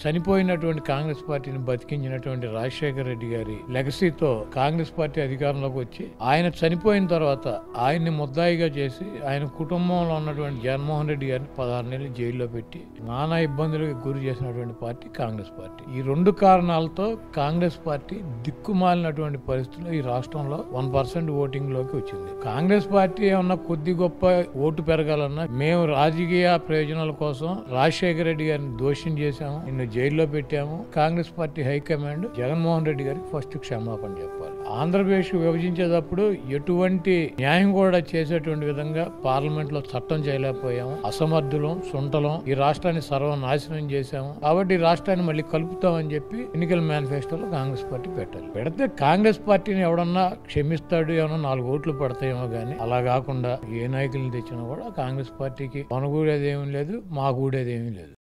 చనిపోయినటువంటి కాంగ్రెస్ పార్టీని బతికించినటువంటి రాజశేఖర రెడ్డి గారి లెగసీతో కాంగ్రెస్ పార్టీ అధికారంలోకి వచ్చి ఆయన చనిపోయిన తర్వాత ఆయన్ని ముద్దాయిగా చేసి ఆయన కుటుంబంలో ఉన్నటువంటి జగన్మోహన్ రెడ్డి గారిని పదహారు నెలలు జైల్లో పెట్టి నానా ఇబ్బందులకు గురి చేసినటువంటి పార్టీ కాంగ్రెస్ పార్టీ ఈ రెండు కారణాలతో కాంగ్రెస్ పార్టీ దిక్కుమాలినటువంటి పరిస్థితుల్లో ఈ రాష్ట్రంలో వన్ పర్సెంట్ ఓటింగ్ లోకి వచ్చింది కాంగ్రెస్ పార్టీ ఏమన్నా కొద్ది గొప్ప ఓటు పెరగాలన్నా మేము రాజకీయ ప్రయోజనాల కోసం రాజశేఖర రెడ్డి గారిని దోషం చేశాము నిన్ను జైల్లో పెట్టాము కాంగ్రెస్ పార్టీ హైకమాండ్ జగన్మోహన్ రెడ్డి గారికి ఫస్ట్ క్షమాపణ చెప్పాలి ఆంధ్రప్రదేశ్ విభజించేటప్పుడు ఎటువంటి న్యాయం కూడా చేసేటువంటి విధంగా పార్లమెంట్ లో చట్టం చేయలేకపోయాము అసమర్థులం సుంటలం ఈ రాష్ట్రాన్ని సర్వనాశనం చేశాము కాబట్టి ఈ రాష్ట్రాన్ని మళ్ళీ కలుపుతామని చెప్పి ఎన్నికల మేనిఫెస్టోలో కాంగ్రెస్ పార్టీ పెట్టాలి పెడితే కాంగ్రెస్ పార్టీని ఎవడన్నా క్షమిస్తాడు ఏమన్నా నాలుగు ఓట్లు పడతాయేమో కానీ అలా కాకుండా ఏ నాయకుల్ని తెచ్చినా కూడా కాంగ్రెస్ పార్టీకి కొనగూడేది ఏమీ లేదు మాగూడేది ఏమీ లేదు